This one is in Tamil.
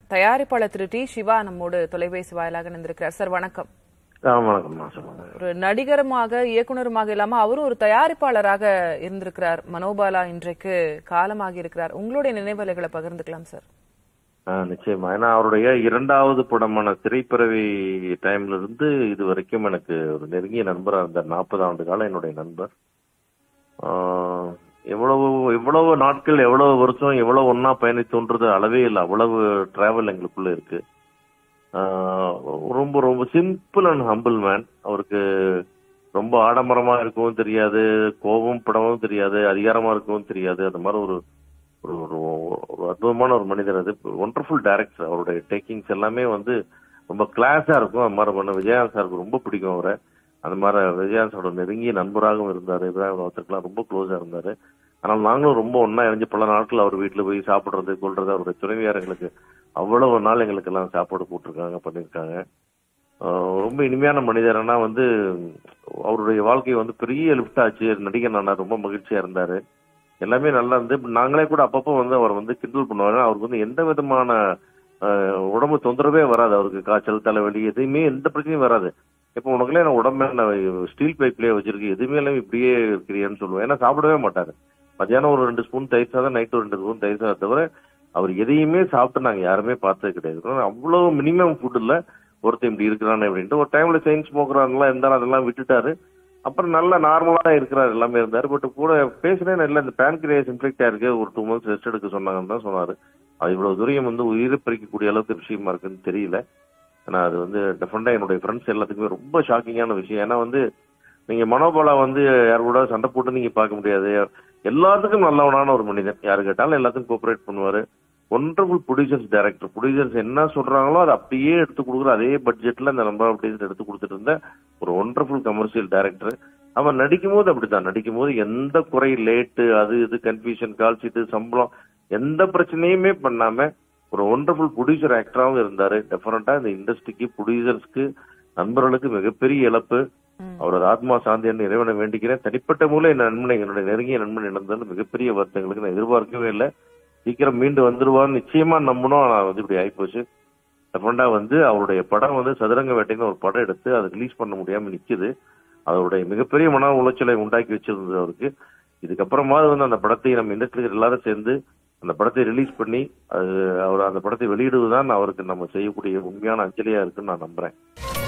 தயாரிப்பாளர் திரு டி சிவா நம்மோடு தொலைபேசி வாயிலாக நின்றிருக்கிறார் சார் வணக்கம் ஆ வணக்கம்மா சொல்லுங்க ஒரு நடிகருமாக இயக்குனருமாக இல்லாம அவரும் ஒரு தயாரிப்பாளராக இருந்திருக்கிறார் மனோபாலா இன்றைக்கு காலமாகி இருக்கிறார் உங்களுடைய நினைவலைகளை பகிர்ந்துக்கலாம் சார் ஆ நிச்சயமா ஏன்னா அவருடைய இரண்டாவது படமான திரைப்பிறவி டைம்ல இருந்து இது வரைக்கும் எனக்கு ஒரு நெருங்கிய நண்பரா இருந்தார் நாற்பது ஆண்டு காலம் என்னுடைய நண்பர் ஆ, எவ்வளவு எவ்வளவு நாட்கள் எவ்வளவு வருஷம் எவ்வளவு ஒன்னா பயணித்தோன்றது அளவே இல்லை அவ்வளவு டிராவல் எங்களுக்குள்ள இருக்கு ஆ, ரொம்ப ரொம்ப சிம்பிள் அண்ட் ஹம்பிள் மேன் அவருக்கு ரொம்ப ஆடம்பரமா இருக்கவும் தெரியாது கோபம் படவும் தெரியாது அதிகாரமா இருக்கவும் தெரியாது அந்த மாதிரி ஒரு ஒரு ஒரு- ஒரு அற்புதமான ஒரு மனிதர் அது ஒண்டர்ஃபுல் டைரக்டர் அவருடைய டேக்கிங்ஸ் எல்லாமே வந்து ரொம்ப கிளாஸா இருக்கும் அது மாதிரி பண்ண விஜயகாந்த் சாருக்கு ரொம்ப பிடிக்கும் அவரை அந்த மாதிரி விஜயகாந்த் சாரோட நெருங்கிய நண்பராகவும் இருந்தாரு இப்ராஹிம் ராவத்துக்குலாம் ரொம்ப க்ளோஸா இருந்தாரு ஆனால் நாங்களும் ரொம்ப ஒண்ணா இணைஞ்சு பல நாட்கள் அவர் வீட்டுல போய் சாப்பிடுறது கொள்றது அவருடைய துணைவியார் எங்களுக்கு அவ்வளவு நாள் எங்களுக்கு எல்லாம் சாப்பாடு போட்டிருக்காங்க பண்ணிருக்காங்க ஆஹ் ரொம்ப இனிமையான மனிதர் ஆனா வந்து அவருடைய வாழ்க்கை வந்து பெரிய லிஃப்ட் ஆச்சு நடிகர் நானா ரொம்ப மகிழ்ச்சியா இருந்தாரு எல்லாமே நல்லா இருந்து இப்ப நாங்களே கூட அப்பப்போ வந்து அவர் வந்து கிண்டல் பண்ணுவாரு அவருக்கு வந்து எந்த விதமான ஆஹ், உடம்பு தொந்தரவே வராது அவருக்கு காய்ச்சல் தலைவலி எதுவுமே எந்த பிரச்சனையும் வராது இப்போ உனக்குலாம் நான் உடம்பு நான் ஸ்டீல் பைப்லயே வச்சிருக்கு எதுவுமே எல்லாம் இப்படியே இருக்கிறியான்னு சொல்லுவேன் ஏன்னா சாப்பிடவே மாட்டாரு மத்தியானம் ஒரு ரெண்டு ஸ்பூன் தயிர் சாதம் நைட் ஒரு ரெண்டு ஸ்பூன் தயிர் சாதம் தவிர அவர் எதையுமே சாப்பிட்டு நாங்க யாருமே பார்த்தது கிடையாது அவ்வளவு மினிமம் ஃபுட் இல்ல ஒருத்தன் இப்படி இருக்கிறானே அப்படின்ட்டு ஒரு டைம்ல செயின் ஸ்மோக்கரான்லாம் இருந்தாலும் அதெல்லாம் விட்டுட்டாரு அப்புறம் நல்ல நார்மலா தான் இருக்கிறாரு எல்லாமே இருந்தாரு பட் கூட பேசுறேன் இல்ல இந்த பேன்கிரியாஸ் இன்ஃபெக்ட் ஆயிருக்கு ஒரு டூ மந்த்ஸ் ரெஸ்ட் எடுக்க சொன்னாங்கன்னு தான் சொன்னாரு அது இவ்வளவு தூரம் வந்து உயிரை பறிக்கக்கூடிய அளவுக்கு விஷயமா இருக்குன்னு தெரியல ஆனா அது வந்து டெஃபினட்டா என்னுடைய ஃப்ரெண்ட்ஸ் எல்லாத்துக்குமே ரொம்ப ஷாக்கிங்கான விஷயம் ஏன்னா வந்து நீங்க மனோபாலா வந்து யார் கூட சண்டை போட்டு நீங்க பார்க்க முடியாது எல்லாத்துக்கும் நல்லவனான ஒரு மனிதன் யாரு கேட்டாலும் எல்லாத்துக்கும் கோஆபரேட் பண்ணுவாரு ஒண்டர்ஃபுல் ப்ரொடியூசர்ஸ் டைரக்டர் ப்ரொடியூசர்ஸ் என்ன சொல்றாங்களோ அதை அப்படியே எடுத்து கொடுக்குற அதே பட்ஜெட்ல அந்த நம்பர் ப்ரொடியூசர் எடுத்து கொடுத்துட்டு இருந்த ஒரு ஒண்டர்ஃபுல் கமர்ஷியல் டைரக்டர் அவன் நடிக்கும் போது அப்படித்தான் நடிக்கும் போது எந்த குறை லேட்டு அது இது கன்ஃபியூஷன் கால் சீட்டு சம்பளம் எந்த பிரச்சனையுமே பண்ணாம ஒரு ஒண்டர்ஃபுல் ப்ரொடியூசர் ஆக்டராகவும் இருந்தாரு டெஃபினட்டா இந்த இண்டஸ்ட்ரிக்கு ப்ரொடியூசர்ஸ்க்கு நண்பர்களுக்கு மிகப்பெரிய இழப்பு ம். அவரது ஆத்மா சாந்தி என்று இறைவனை வேண்டிக்கிறேன் தனிப்பட்ட மூலம் என் நண்பனை என்னுடைய நெருங்கிய நண்பன் இழந்தது மிகப்பெரிய வருத்தங்களுக்கு நான் எதிர்பார்க்கவே இல்லை சீக்கிரம் மீண்டு வந்துருவான்னு நிச்சயமா நம்பணும் ஆனா வந்து இப்படி ஆயிப்போச்சு டெஃபனட்டா வந்து அவருடைய படம் வந்து சதுரங்க வேட்டைன்னு ஒரு படம் எடுத்து அதை ரிலீஸ் பண்ண முடியாம நிக்குது அவருடைய மிகப்பெரிய மன உளைச்சலை உண்டாக்கி வச்சிருந்தது அவருக்கு இதுக்கப்புறமாவது வந்து அந்த படத்தை நம்ம இண்டஸ்ட்ரியில் எல்லாரும் சேர்ந்து அந்த படத்தை ரிலீஸ் பண்ணி அது அவர் அந்த படத்தை வெளியிடுவதுதான் அவருக்கு நம்ம செய்யக்கூடிய உண்மையான அஞ்சலியா இருக்குன்னு நான் நம்புறேன்